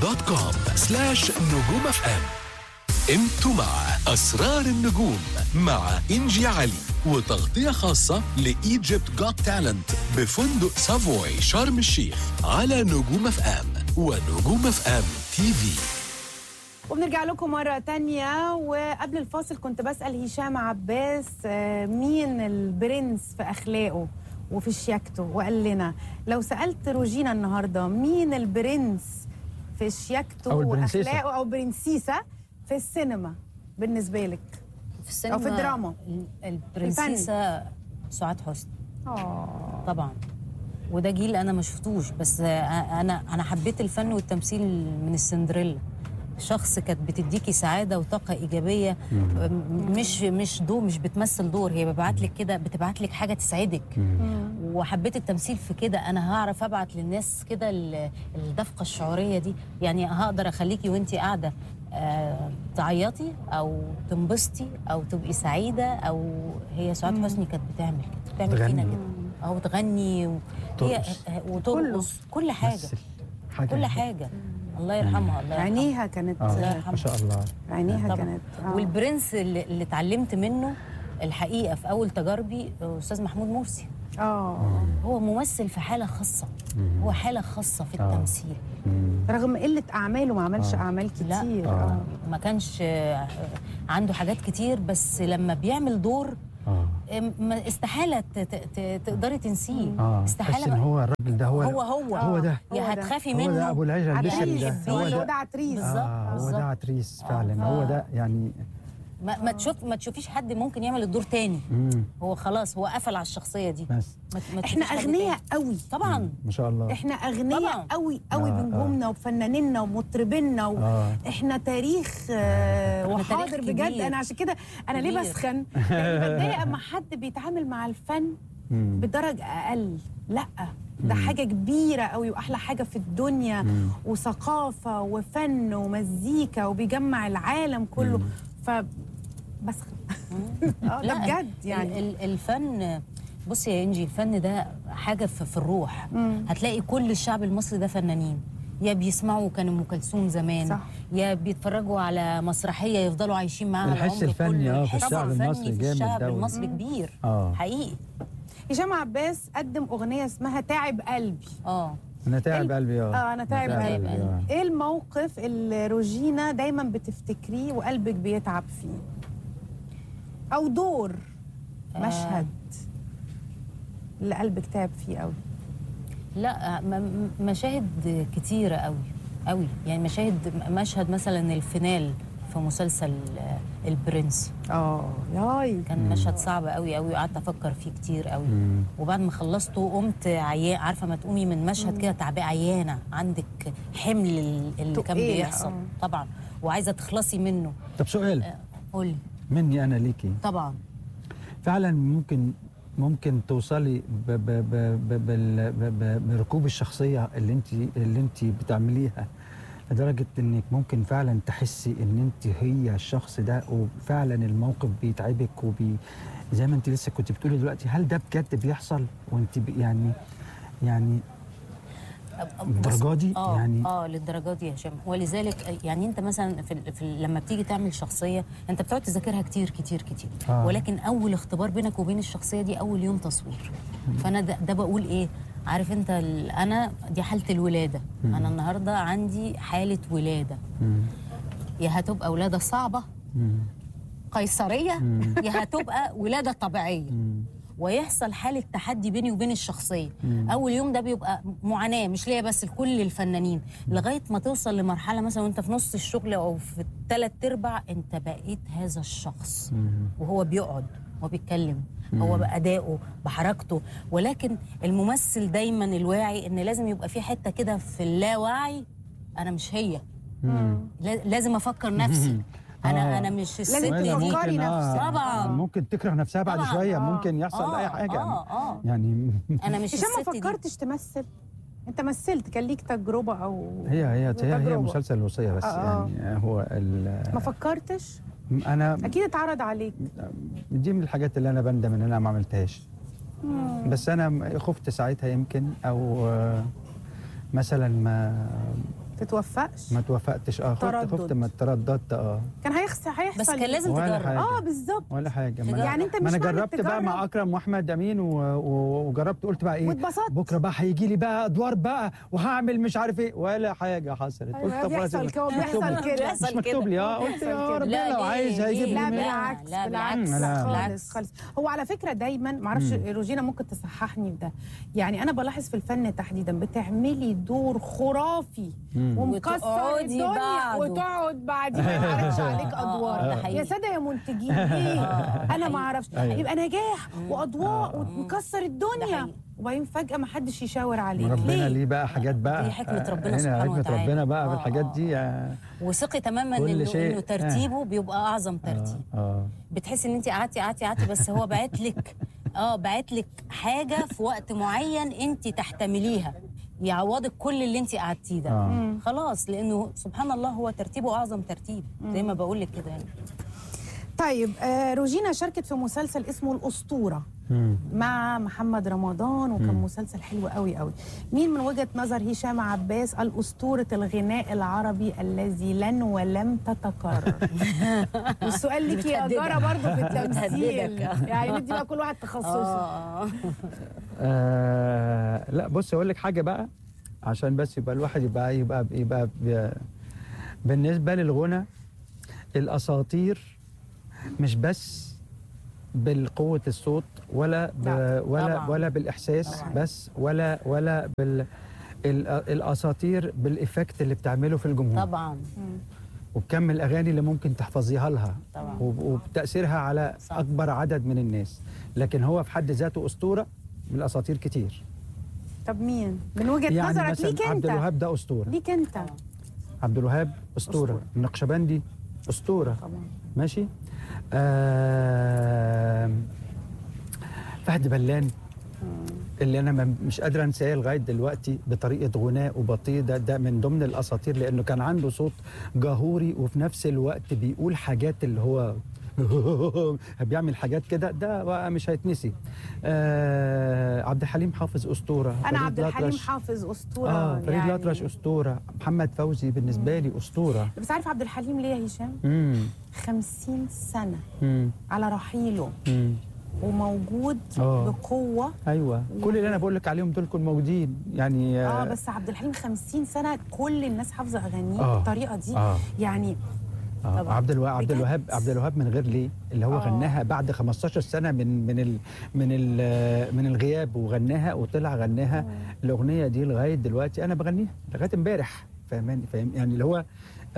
دوت كوم سلاش نجوم اف ام انتوا مع اسرار النجوم مع انجي علي وتغطية خاصة لإيجيبت جوت تالنت بفندق سافوي شرم الشيخ على نجوم اف ام ونجوم اف ام تي في وبنرجع لكم مرة تانية وقبل الفاصل كنت بسأل هشام عباس آه، مين البرنس في أخلاقه وفي شياكته وقال لنا لو سألت روجينا النهاردة مين البرنس في شياكته أو البرنسيسة. وأخلاقه أو برنسيسة في السينما بالنسبة لك في السينما أو في الدراما. ال- البرنسيسة سعاد حسني طبعا وده جيل انا ما شفتوش بس انا انا حبيت الفن والتمثيل من السندريلا شخص كانت بتديكي سعاده وطاقه ايجابيه م- مش مش دور مش بتمثل دور هي بتبعت لك كده بتبعت لك حاجه تسعدك وحبيت التمثيل في كده انا هعرف ابعت للناس كده ال- الدفقه الشعوريه دي يعني هقدر اخليكي وانتي قاعده آه، تعيطي او تنبسطي او تبقي سعيده او هي سعاد حسني كانت بتعمل كده بتعمل تغني. فينا كده او تغني و... هي ترقص. آه، وترقص كل حاجه تمثل. حاجة كل حاجه الله يرحمها الله يرحمها عينيها كانت اه يرحمها. ما شاء الله عينيها طبعا كانت آه. والبرنس اللي, اللي اتعلمت منه الحقيقه في اول تجاربي استاذ محمود مرسي اه هو ممثل في حاله خاصه هو حاله خاصه في آه. التمثيل رغم قلة أعماله ما عملش آه. أعمال لا كتير آه. ما كانش آه، عنده حاجات كتير بس لما بيعمل دور اه آه، ما- استحاله ت- ت- ت- تقدري تنسيه اه تحس استحاله ان ما- هو الراجل ده هو هو هو هو ده هو يا ده. هتخافي هو منه ده ابو العجل البشري ده هتحبيه. هو هو ده ده عتريس بالظبط. اه هو بالظبط. ده عتريس آه. فعلا هو ده يعني ما, ما تشوف ما تشوفيش حد ممكن يعمل الدور تاني مم. هو خلاص هو قفل على الشخصيه دي بس ما ما احنا تشوفيش حد أغنياء تاني. قوي طبعا ما شاء الله احنا اغنياء طبعاً. قوي قوي آه، بنجومنا وبفنانينا ومطربينا و... آه. احنا تاريخ آه إحنا وحاضر تاريخ بجد كبير. انا عشان كده انا ليه كبير. بسخن يعني بتضايق اما حد بيتعامل مع الفن مم. بدرجه اقل لا ده حاجه كبيره قوي واحلى حاجه في الدنيا وثقافه وفن ومزيكا وبيجمع العالم كله ف بسخن اه ده لا، بجد ال- يعني ال- الفن بصي يا انجي الفن ده حاجه في, في الروح هتلاقي كل الشعب المصري ده فنانين يا بيسمعوا كان ام كلثوم زمان صح. يا بيتفرجوا على مسرحيه يفضلوا عايشين معاها الحس العمر الفني، كله. آه، في الحس الشعب الفني المصري في جامد الشعب ده. المصري كبير آه. حقيقي هشام عباس قدم اغنيه اسمها تعب قلبي اه انا تعب ال- قلبي اه اه انا تعب تعب قلبي قلبي. آه. ايه الموقف اللي روجينا دايما بتفتكريه وقلبك بيتعب فيه او دور مشهد اللي قلبك تعب فيه قوي لا م- م- مشاهد كتيرة قوي قوي يعني مشاهد مشهد مثلا الفينال في مسلسل آه، البرنس اه ياي كان مشهد صعب قوي قوي وقعدت افكر فيه كتير قوي وبعد ما خلصته قمت عيان عارفه ما تقومي من مشهد كده تعبانه عيانه عندك حمل ال- اللي كان تقيل، بيحصل آه. طبعا وعايزه تخلصي منه طب سؤال قولي مني انا ليكي طبعا فعلا ممكن ممكن توصلي ب ب ب ب بال- ب ب بركوب الشخصيه اللي انت اللي انت بتعمليها لدرجه انك ممكن فعلا تحسي ان انت هي الشخص ده وفعلا الموقف بيتعبك وبي زي ما انت لسه كنت بتقولي دلوقتي هل ده بجد بيحصل وانت ب- يعني يعني الدرجة دي؟ اه يعني- اه للدرجه دي يا هشام ولذلك يعني انت مثلا في, ال- في ال- لما بتيجي تعمل شخصيه انت بتقعد تذاكرها كتير كتير كتير آه. ولكن اول اختبار بينك وبين الشخصيه دي اول يوم تصوير فانا ده, ده بقول ايه عارف انت ال- انا دي حاله الولاده انا النهارده عندي حاله ولاده مم. يا هتبقى ولاده صعبه مم. قيصريه يا هتبقى ولاده طبيعيه مم. ويحصل حاله تحدي بيني وبين الشخصيه اول يوم ده بيبقى معاناه مش ليا بس لكل الفنانين لغايه ما توصل لمرحله مثلا وانت في نص الشغل او في الثلاث ارباع انت بقيت هذا الشخص وهو بيقعد وبيتكلم هو بأدائه بحركته ولكن الممثل دايما الواعي ان لازم يبقى في حته كده في اللاوعي انا مش هي لا- لازم افكر نفسي انا آه. انا مش الست لازم ولا دي تفكري ممكن نفسك. طبعاً. ممكن تكره نفسها بعد طبعاً. شويه آه. ممكن يحصل آه، اي حاجه آه، آه. يعني انا مش هشام ما الست دي فكرتش تمثل انت مثلت كان ليك تجربه او هي هي هي, هي تجربة. مسلسل الوصيه بس آه، آه. يعني هو ال- ما فكرتش انا اكيد اتعرض عليك دي من الحاجات اللي انا بندم ان انا ما عملتهاش بس انا خفت ساعتها يمكن او آه، مثلا ما تتوفقش ما توفقتش اه خفت تردد. خفت ما ترددت اه كان هيحصل هيحصل بس كان لازم ولا تجرب حاجة. اه بالظبط ولا حاجه ما أنا- يعني أنت ما مش انا معنى جربت بقى مع تجرب. اكرم واحمد امين و... و... وجربت قلت بقى ايه واتبسطت. بكره بقى هيجي لي بقى ادوار بقى وهعمل مش عارف ايه ولا حاجه حصلت أيوة، طب بيحصل خلاص، كده، مش بيحصل مكتوب لي. كده. مش مكتوب لي اه قلت يا كده. ربنا لا، لو ليه؟ عايز هيجيب ليه؟ لي لا مين. بالعكس لا، بالعكس بالعكس. لا خالص بالعكس. خالص هو على فكره دايما معرفش روجينا ممكن تصححني في ده يعني انا بلاحظ في الفن تحديدا بتعملي دور خرافي ومكسر وتقعدي الدنيا بعده. وتقعد بعدين ما يعرضش عليك آه، ادوار ده حقيقي. يا ساده يا منتجين ليه انا ما اعرفش أيوة. يبقى نجاح واضواء ومكسر ده الدنيا حقيقي. وبعدين فجاه ما حدش يشاور عليك ربنا ليه ليه بقى حاجات بقى دي حكمة ربنا هنا سبحانه حكمة وتعالى. ربنا بقى في آه، الحاجات آه. دي آه. وثقي تماما كل انه شيء. انه ترتيبه بيبقى اعظم ترتيب اه بتحسي ان انت قعدتي قعدتي قعدتي بس هو بعت لك اه بعت لك حاجه في وقت معين انت تحتمليها يعوضك كل اللي انت قعدتيه ده آه. خلاص لانه سبحان الله هو ترتيبه اعظم ترتيب زي ما بقول لك كده يعني طيب آه روجينا شاركت في مسلسل اسمه الاسطوره مم. مع محمد رمضان وكان مسلسل حلو قوي قوي مين من وجهة نظر هشام عباس الأسطورة الغناء العربي الذي لن ولم تتكرر والسؤال ليكي يا بتهددك. جارة برضه في التمثيل بتهددك. يعني ندي بقى كل واحد تخصصه اه آه لا بص اقول لك حاجه بقى عشان بس يبقى الواحد يبقى يبقى يبقى, يبقى بالنسبه للغنى الاساطير مش بس بالقوه الصوت ولا ب لا، ولا طبعاً. ولا بالاحساس طبعاً. بس ولا ولا بال ال- الاساطير بالافكت اللي بتعمله في الجمهور طبعا وبكم الاغاني اللي ممكن تحفظيها لها طبعاً. وب- وبتاثيرها على صح. اكبر عدد من الناس لكن هو في حد ذاته اسطوره من الاساطير كتير طب مين من وجهة يعني نظرك مثلا ليك عبد انت الوهاب ده اسطوره ليك انت عبد الوهاب اسطوره أسطورة. النقشبندي اسطوره طبعا ماشي آه فهد بلان اللي انا ما- مش قادر انساه لغايه دلوقتي بطريقه غناء وبطيء ده, ده من ضمن الاساطير لانه كان عنده صوت جهوري وفي نفس الوقت بيقول حاجات اللي هو بيعمل حاجات كده ده بقى مش هيتنسي آه عبد الحليم حافظ اسطوره انا فريد عبد الحليم الأطرش- حافظ اسطوره اه فريد يعني. الأطرش اسطوره محمد فوزي بالنسبه لي اسطوره بس عارف عبد الحليم ليه يا هشام امم 50 سنه امم على رحيله امم وموجود آه. بقوه ايوه كل اللي انا بقول لك عليهم دول كانوا موجودين يعني اه بس عبد الحليم 50 سنه كل الناس حافظه اغانيه آه. بالطريقه دي آه. يعني آه. طبعاً. عبد الوهاب عبد بجد. الوهاب عبد الوهاب من غير ليه اللي هو آه. غناها بعد 15 سنه من من ال من ال من الغياب وغناها وطلع غناها الاغنيه دي لغايه دلوقتي انا بغنيها لغايه امبارح فاهماني فاهم يعني اللي هو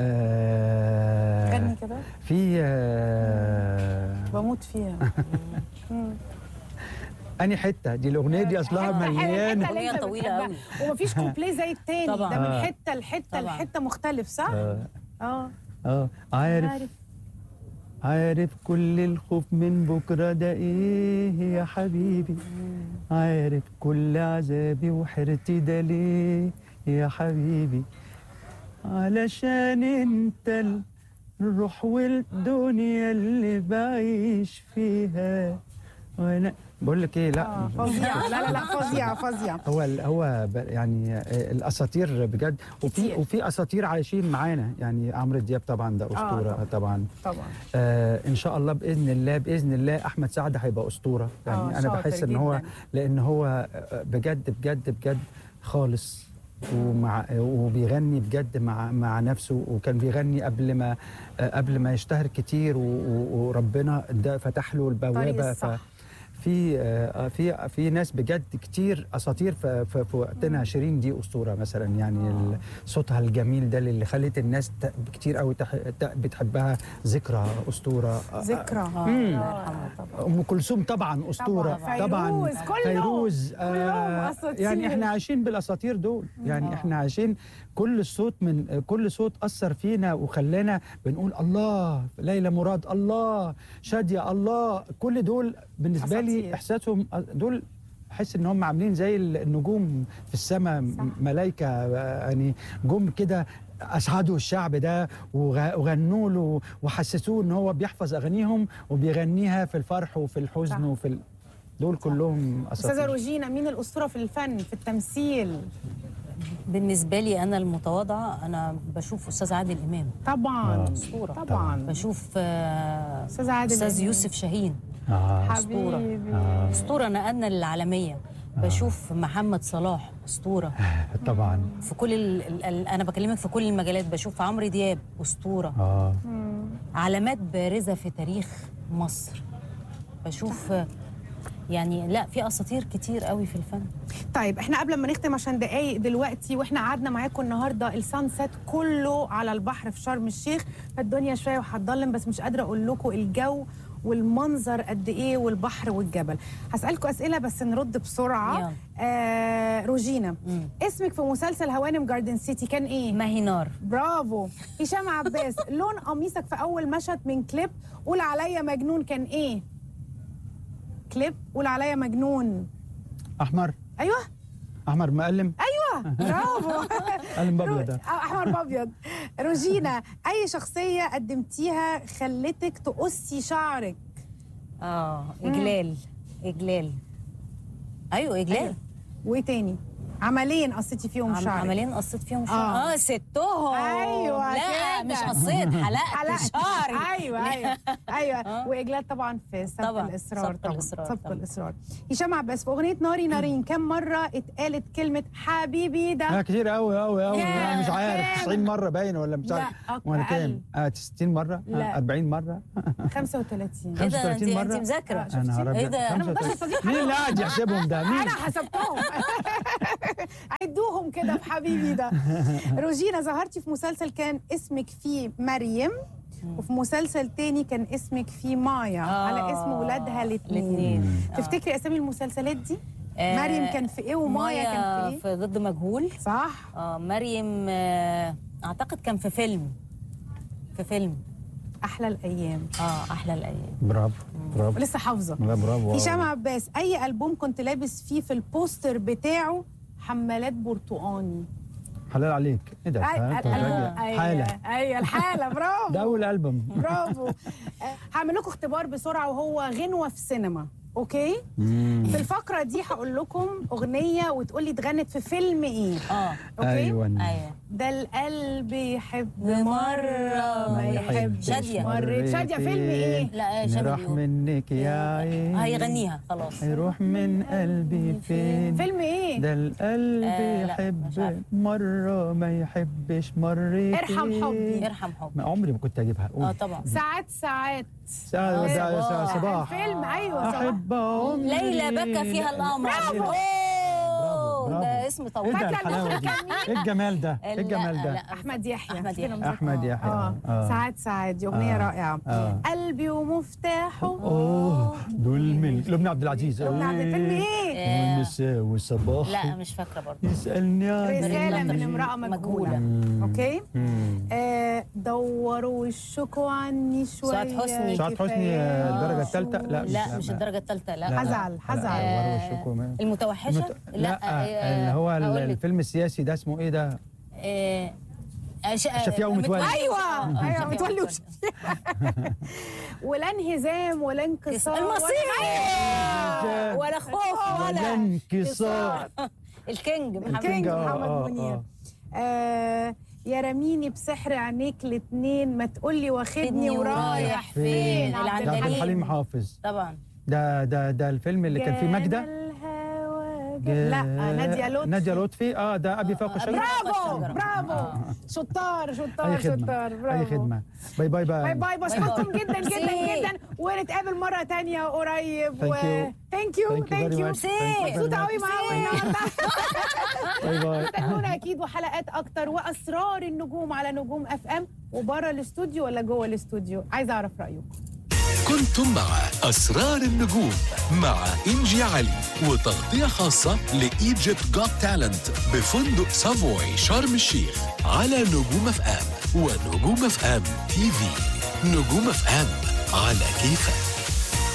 آه غني كده في آه بموت فيها مم. اني حته دي الاغنيه دي اصلها حتة- مليانه حتة اللي أغنية أنت طويلة بتحبها. أوي. ومفيش كوبليه زي التاني طبعاً. ده من آه. حته لحته طبعاً. لحته مختلف صح؟ اه اه اه عارف عارف عارف كل الخوف من بكرة ده ايه يا حبيبي عارف كل عذابي وحيرتي ده ليه يا حبيبي علشان انت الروح والدنيا اللي بعيش فيها وانا بقول لك ايه لا اه فظيعه لا لا لا فظيعه فظيعه هو ال- هو ب- يعني آه، الاساطير بجد وفي كتير. وفي اساطير عايشين معانا يعني عمرو دياب طبعا ده اسطوره طبعاً. طبعا طبعا آه ان شاء الله باذن الله باذن الله احمد سعد هيبقى اسطوره يعني آه، انا شاطر بحس ان هو جداً. لان هو آه، بجد بجد بجد خالص ومع وبيغني بجد مع مع نفسه وكان بيغني قبل ما آه، قبل ما يشتهر كتير و- و- وربنا ده فتح له الطريق البوابه الصح. في آه، في في ناس بجد كتير اساطير ف- ف- في وقتنا شيرين دي اسطوره مثلا يعني ال- صوتها الجميل ده اللي خلت الناس ت- كتير قوي تح- ت- بتحبها ذكرى اسطوره آه، ذكرى آه، مم. الله يرحمه طبعا ام كلثوم طبعا اسطوره طبعاً. طبعا فيروز، كله- فيروز كلهم أساطير. يعني احنا عايشين بالاساطير دول يعني آه. احنا عايشين كل صوت من كل صوت اثر فينا وخلانا بنقول الله ليلى مراد الله شاديه الله كل دول بالنسبه لي أساطير. احساسهم دول احس ان هم عاملين زي النجوم في السماء صح. ملائكه يعني جم كده اسعدوا الشعب ده وغ- وغنوا له وحسسوه ان هو بيحفظ اغانيهم وبيغنيها في الفرح وفي الحزن صح. وفي ال... دول كلهم استاذه اساطير روجينا مين الاسطوره في الفن في التمثيل بالنسبه لي انا المتواضعه انا بشوف استاذ عادل امام طبعا اسطوره طبعا بشوف آه، استاذ عادل استاذ إمام. يوسف شاهين آه. حبيبي اسطوره نقلنا للعالميه بشوف محمد صلاح اسطوره طبعا في كل ال... ال... ال... انا بكلمك في كل المجالات بشوف عمرو دياب اسطوره اه علامات بارزه في تاريخ مصر بشوف آه، يعني لا في اساطير كتير قوي في الفن طيب احنا قبل ما نختم عشان دقايق دلوقتي واحنا قعدنا معاكم النهارده السانسيت كله على البحر في شرم الشيخ فالدنيا شويه وهتضلم بس مش قادره اقول لكم الجو والمنظر قد ايه والبحر والجبل هسالكم اسئله بس نرد بسرعه يلا. آه روجينا مم. اسمك في مسلسل هوانم جاردن سيتي كان ايه ما هي نار برافو هشام عباس لون قميصك في اول مشهد من كليب قول عليا مجنون كان ايه كليب قول عليا مجنون احمر ايوه احمر مقلم ايوه برافو قلم بابيض ده رو- آه، احمر بابيض روجينا اي شخصيه قدمتيها خلتك تقصي شعرك اه اجلال اجلال ايوه اجلال أيوة. وايه تاني عملين قصيتي فيهم عم شعرك عملين قصيت فيهم شعر آه. اه, ستهم أيوة لا كده. مش قصيت حلقت حلقت شعري ايوه ايوه ايوه آه. واجلال طبعا في سبق طبعاً، الاصرار سبق طبعا الإصرار سبق طبعاً. الاصرار هشام عباس في اغنيه ناري نارين كم مره اتقالت كلمه حبيبي ده لا كتير قوي قوي قوي يا انا مش عارف كام؟ 90 مره باين ولا مش لا، عارف أقل. ولا كام اه 60 مره لا. آه 40 مره 35 ايه ده انت 35 مرة؟ انت مذاكره آه، انا شفتي؟ هرب إيه ده؟ أنا ما بقدرش أستجيب مين اللي قاعد يحسبهم ده مين انا حسبتهم عدوهم كده في حبيبي ده روجينا ظهرتي في مسلسل كان اسمك فيه مريم وفي مسلسل تاني كان اسمك فيه مايا آه، على اسم ولادها الاثنين الاتنين. آه. تفتكري اسامي المسلسلات دي آه، مريم كان في ايه ومايا كان في ايه في ضد مجهول صح اه مريم آه اعتقد كان في فيلم في فيلم احلى الايام اه احلى الايام برافو برافو ولسه حافظه لا برافو هشام عباس اي البوم كنت لابس فيه في البوستر بتاعه حمالات برتقاني حلال عليك ايه ده أي- ها؟ أنت الألبوم. راجع. أيوة، حاله ايوه الحاله برافو ده اول البوم برافو آه، هعمل لكم اختبار بسرعه وهو غنوه في سينما اوكي مم. في الفقره دي هقول لكم اغنيه وتقولي اتغنت في فيلم ايه اه اوكي ايوه ايوه ده القلب يحب مرة مره ما يحبش شادية. مرة شادية فيلم ايه لا شادية راح بيقول. منك يا عين هيغنيها خلاص هيروح من قلبي فين فيلم ايه ده القلب آه، لا، مش عارفة. يحب مرة ما يحبش مرتين ارحم حبي. ارحم حب ما عمري ما كنت اجيبها قول. اه طبعا ساعات ساعات ساعة ده صباح. ساعة صباح فيلم ايوه صباح أحب عمري ليلى بكى فيها القمر برافو. أوه، برافو. ده اسم ايه طويل ده فاكرة الحلاوة دي ايه الجمال ده ايه الجمال لا، ده لا، احمد يحيى أحمد كده يحيى. مذاكرة. أحمد يحيى. اه آه. ساعات ساعات دي اغنيه آه. رائعه آه. قلبي ومفتاحه اوه دول ملك لبنى عبد العزيز لبنى عبد الفيلم ايه آه. والمساء والصباح لا مش فاكره برضه يسألني عن رساله من قلبي. امراه مجهوله مم. اوكي مم. آه دوروا وشكوا عني شويه سعاد حسني. سعاد حسني كفاية آه، الدرجة الثالثة لا لا مش لا. الدرجه الثالثه لا, لا، لا. حزعل، لا، حزعل. دوروا وشكوا ما- المتوحشه المت- لا آه، اللي هو ال- هقول لك. الفيلم السياسي ده اسمه ايه ده آه، آه، ش- آه، شفيقة ومتولي. ايوه آه، ايوه شفيقة متولي ومتولي. وش- ولا انهزام ولا انكسار المصير ولا- ولا خوف ولا ولا انكسار الكينج محمد الكينج آه، محمد آه، منير آه. آه يا رميني بسحر عينيك الاتنين ما تقولي واخدني خدني ورايح ورايح فين فين؟ ده عبد عبد العندليب. الحليم حافظ طبعا ده ده ده الفيلم اللي كان فيه جانا ماجدة الهوى جا- لا نادية لطفي نادية لطفي اه ده ابي فوق آه، الشجرة برافو الشجرة. برافو شطار شطار اي خدمة شطار برافو اي خدمة باي باي باي باي باي بشكركم باي. جدا جدا ميرسي. جدا ونتقابل مره تانية قريب Thank you. ثانك يو Thank you ثانك very يو much. Thank you very مبسوطه قوي much. معاكم النهارده باي باي استنونا اكيد وحلقات اكتر واسرار النجوم على نجوم اف ام وبره الاستوديو ولا جوه الاستوديو عايزه اعرف رايكم كنتم مع أسرار النجوم مع إنجي علي وتغطية خاصة لإيجيبت جوت تالنت بفندق سافوي شرم الشيخ على نجوم اف ام ونجوم اف ام تي في نجوم اف ام على كيفك